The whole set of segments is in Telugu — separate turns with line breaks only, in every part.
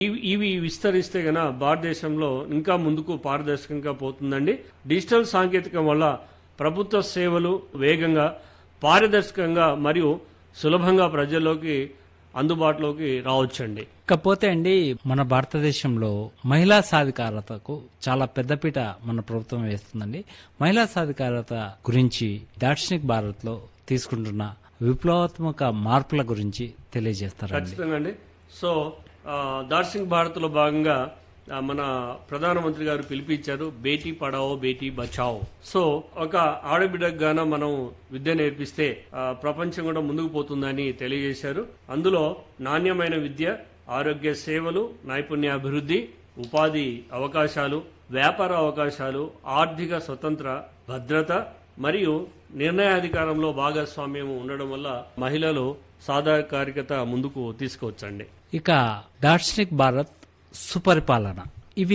ఇవి- ఇవి విస్తరిస్తే గన భారతదేశంలో ఇంకా ముందుకు పారదర్శకంగా పోతుందండి డిజిటల్ సాంకేతికం వల్ల ప్రభుత్వ సేవలు వేగంగా పారదర్శకంగా మరియు సులభంగా ప్రజల్లోకి అందుబాటులోకి రావచ్చండి
ఇకపోతే అండి మన భారతదేశంలో మహిళా సాధికారతకు చాలా పెద్దపీట మన ప్రభుత్వం వేస్తుందండి మహిళా సాధికారత గురించి దార్శనిక్ భారత్ లో తీసుకుంటున్న విప్లవాత్మక మార్పుల గురించి తెలియజేస్తారండి
ఖచ్చితంగా అండి సో ఆ, దార్శనిక్ భారత్లో భాగంగా ఆ, మన ప్రధానమంత్రి గారు పిలిపించారు బేటీ పడావో బేటీ బచావో సో ఒక ఆడబిడ్డకు గాన మనం విద్య నేర్పిస్తే ఆ, ప్రపంచం కూడా ముందుకు పోతుందని తెలియజేశారు అందులో నాణ్యమైన విద్య ఆరోగ్య సేవలు నైపుణ్యాభివృద్ధి ఉపాధి అవకాశాలు వ్యాపార అవకాశాలు ఆర్థిక స్వతంత్ర భద్రత మరియు నిర్ణయాధికారంలో భాగస్వామ్యం ఉండడం వల్ల మహిళలు సాధాకారికత ముందుకు తీసుకువచ్చండి
ఇక దార్శనిక్ భారత్ సుపరిపాలన ఇవి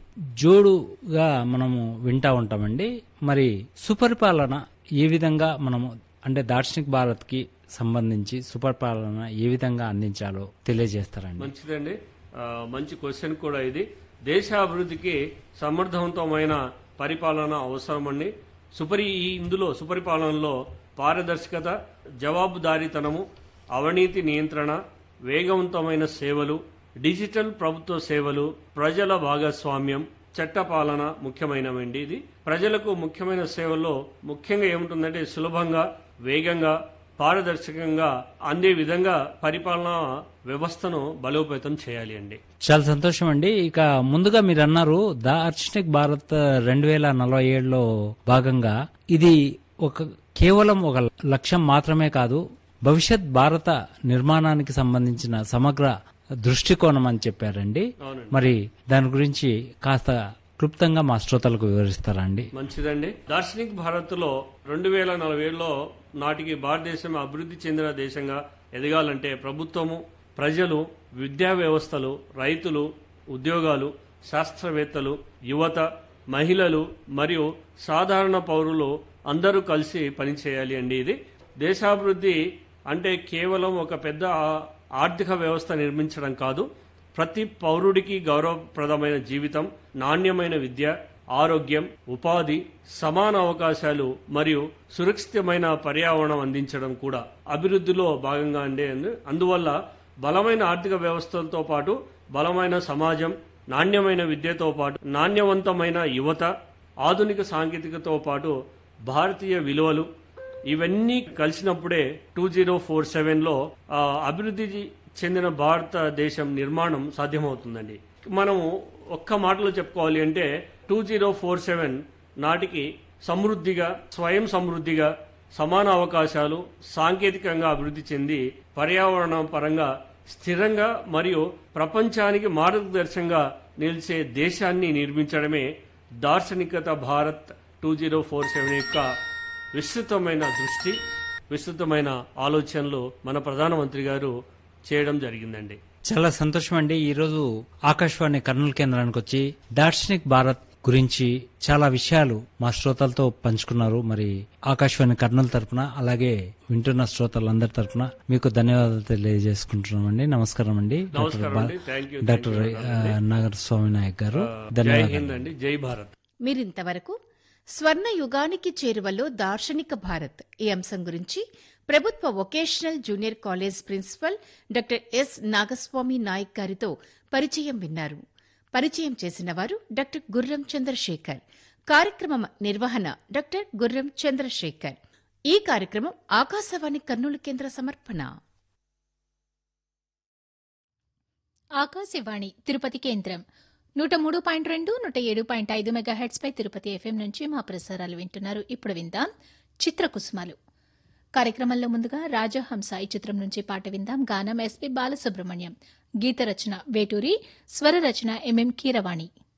జోడుగా మనము వింటా ఉంటామండి మరి సుపరిపాలన ఏ విధంగా మనము అంటే దార్శనిక్ భారత్ కి సంబంధించి సుపరిపాలన ఏ విధంగా అందించాలో తెలియజేస్తారండి
మంచిదండి ఆ, మంచి క్వశ్చన్ కూడా ఇది దేశ అభివృద్ధికి సమర్థవంతమైన పరిపాలన అవసరమండి సుపరి ఈ ఇందులో సుపరిపాలనలో పారదర్శకత జవాబుదారీతనము అవినీతి నియంత్రణ వేగవంతమైన సేవలు డిజిటల్ ప్రభుత్వ సేవలు ప్రజల భాగస్వామ్యం చట్టపాలన ముఖ్యమైనవండి ఇది ప్రజలకు ముఖ్యమైన సేవల్లో ముఖ్యంగా ఏముంటుందంటే సులభంగా వేగంగా పారదర్శకంగా అందే విధంగా పరిపాలనా వ్యవస్థను బలోపేతం చేయాలి అండి
చాలా సంతోషం అండి ఇక ముందుగా మీరు అన్నారు దార్శనిక్ భారత్ రెండు వేల నలభై ఏడులో భాగంగా ఇది ఒక కేవలం ఒక లక్ష్యం మాత్రమే కాదు భవిష్యత్ భారత నిర్మాణానికి సంబంధించిన సమగ్ర దృష్టికోణం అని చెప్పారండి
అవునండి
మరి దాని గురించి కాస్త క్లుప్తంగా మా శ్రోతలకు వివరిస్తారా అండి
మంచిదండి దార్శనిక్ భారత్ లో రెండు వేల నలభై ఏడులో నాటికి భారతదేశం అభివృద్ధి చెందిన దేశంగా ఎదగాలంటే ప్రభుత్వము ప్రజలు విద్యా వ్యవస్థలు రైతులు ఉద్యోగాలు శాస్త్రవేత్తలు యువత మహిళలు మరియు సాధారణ పౌరులు అందరూ కలిసి పనిచేయాలి అండి ఇది దేశాభివృద్ధి అంటే కేవలం ఒక పెద్ద ఆ- ఆర్థిక వ్యవస్థ నిర్మించడం కాదు ప్రతి పౌరుడికి గౌరవప్రదమైన జీవితం నాణ్యమైన విద్య ఆరోగ్యం ఉపాధి సమాన అవకాశాలు మరియు సురక్షితమైన పర్యావరణం అందించడం కూడా అభివృద్ధిలో భాగంగా అండే అందువల్ల బలమైన ఆర్థిక వ్యవస్థలతో పాటు బలమైన సమాజం నాణ్యమైన విద్యతో పాటు నాణ్యవంతమైన యువత ఆధునిక సాంకేతికతో పాటు భారతీయ విలువలు ఇవన్నీ కలిసినప్పుడే టూ జీరో ఫోర్ సెవెన్లో అభివృద్ధి చెందిన భారతదేశం నిర్మాణం సాధ్యమవుతుందండి మనము ఒక్క మాటలో చెప్పుకోవాలి అంటే టూ జీరో ఫోర్ సెవెన్ నాటికి సమృద్ధిగా స్వయం సమృద్ధిగా సమాన అవకాశాలు సాంకేతికంగా అభివృద్ధి చెంది పర్యావరణ పరంగా స్థిరంగా మరియు ప్రపంచానికి మార్గదర్శకంగా నిలిచే దేశాన్ని నిర్మించడమే దార్శనికత Bharat two zero four seven యొక్క విస్తృతమైన దృష్టి విస్తృతమైన ఆలోచనలు మన ప్రధానమంత్రి గారు చేయడం జరిగిందండి
చాలా సంతోషం అండి ఈరోజు ఆకాశవాణి కర్నూలు కేంద్రానికి వచ్చి దార్శనిక్ భారత్ గురించి చాలా విషయాలు మా శ్రోతలతో పంచుకున్నారు మరి ఆకాశవాణి కర్నూలు తరపున అలాగే వింటున్న శ్రోతలందరి తరపున మీకు ధన్యవాదాలు తెలియజేసుకుంటున్నామండి నమస్కారం అండి డాక్టర్
నమస్కారం
బా-
అండి థ్యాంక్ యూ
డాక్టర్ ఆ, నాగర్ స్వామి నాయక్ గారు
జై
ధన్యవాదాలు
హింద్ అండి జై భారత్
మీరింతవరకు స్వర్ణ యుగానికి చేరువలో దార్శనిక భారత్ ఈ అంశం గురించి ప్రభుత్వ vocational junior college principal doctor S Nagaswamy Nayak గారితో పరిచయం విన్నారు పరిచయం చేసిన వారు డాక్టర్ గుర్రం చంద్రశేఖర్ కార్యక్రమం నిర్వహణ డాక్టర్ గుర్రం చంద్రశేఖర్ ఈ కార్యక్రమం ఆకాశవాణి కర్నూలు కేంద్ర సమర్పణ
ఆకాశవాణి తిరుపతి కేంద్రం నూట మూడు పాయింట్ రెండు నూట ఏడు పాయింట్ ఐదు మెగాహెట్స్ పై తిరుపతి ఎఫ్ఎం నుంచి మా ప్రసారాలు వింటున్నారు ఇప్పుడు విందాం చిత్రకుసుమలు కార్యక్రమంలో ముందుగా రాజహంస ఈ చిత్రం నుంచి పాట విందాం గానం ఎస్పి బాలసుబ్రహ్మణ్యం గీత రచన వేటూరి స్వర రచన ఎంఎం కీరవాణి